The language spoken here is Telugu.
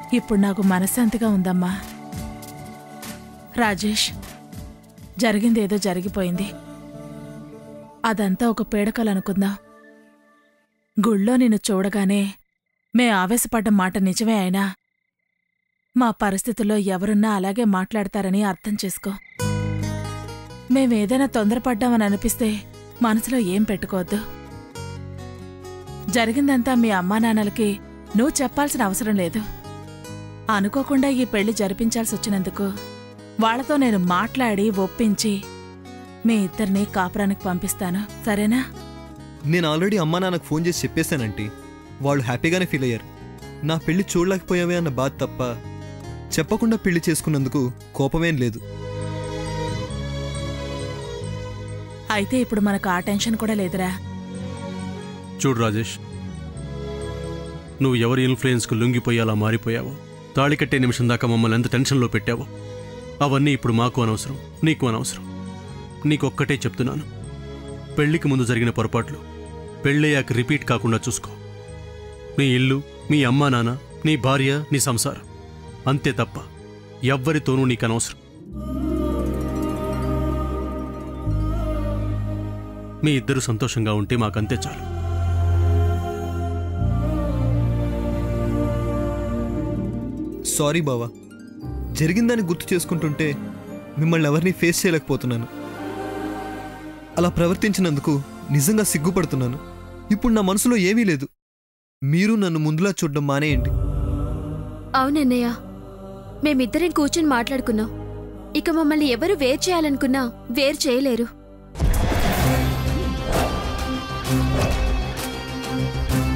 ఇప్పుడు నాకు మనశ్శాంతిగా ఉందమ్మా రాజేష్ జరిగిందేదో జరిగిపోయింది అదంతా ఒక పీడకలు అనుకుందాం గుళ్ళో నిన్ను చూడగానే మే ఆవేశపడ్డ మాట నిజమే అయినా మా పరిస్థితుల్లో ఎవరున్నా అలాగే మాట్లాడతారని అర్థం చేసుకో మేమేదైనా తొందరపడ్డామని అనిపిస్తే మనసులో ఏం పెట్టుకోవద్దు జరిగిందంతా మీ అమ్మా నాన్నలకి నువ్వు చెప్పాల్సిన అవసరం లేదు అనుకోకుండా ఈ పెళ్లి జరిపించాల్సి వచ్చినందుకు వాళ్ళతో నేను మాట్లాడి ఒప్పించి మీ ఇద్దరిని కాపురానికి పంపిస్తాను సరేనా నేను ఆల్రెడీ అమ్మా నాన్నకు ఫోన్ చేసి చెప్పేశానంటీ వాళ్ళు హ్యాపీగానే ఫీల్ అయ్యారు నా పెళ్లి చూడలేకపోయావే అన్న బాధ తప్ప చెప్పకుండా పెళ్లి చేసుకున్నందుకు కోపమేం లేదు అయితే ఇప్పుడు మనకు ఆ టెన్షన్ కూడా లేదురా చూడు రాజేష్ నువ్వు ఎవరి ఇన్ఫ్లుయెన్స్కు లొంగిపోయి అలా మారిపోయావో తాళి కట్టే నిమిషం దాకా మమ్మల్ని ఎంత టెన్షన్లో పెట్టావో అవన్నీ ఇప్పుడు మాకు అనవసరం నీకు అనవసరం నీకొక్కటే చెప్తున్నాను పెళ్లికి ముందు జరిగిన పొరపాట్లు పెళ్ళయ్యాక రిపీట్ కాకుండా చూసుకో నీ ఇల్లు మీ అమ్మా నాన్న నీ భార్య నీ సంసారం అంతే తప్ప ఎవ్వరితోనూ నీకు అనవసరం మీ ఇద్దరు సంతోషంగా ఉంటే మాకంతే చాలు సారీ బావా జరిగిందని గుర్తు చేసుకుంటుంటే మిమ్మల్ని ఎవరిని ఫేస్ చేయలేకపోతున్నాను అలా ప్రవర్తించినందుకు నిజంగా సిగ్గుపడుతున్నాను ఇప్పుడు నా మనసులో ఏమీ లేదు మీరు నన్ను ముందులా చూడడం మానేయండి అవునన్నయ్య మేమిద్దరం కూర్చుని మాట్లాడుకున్నాం ఇక మమ్మల్ని ఎవరు వేరు చేయాలనుకున్నా వేరు చేయలేరు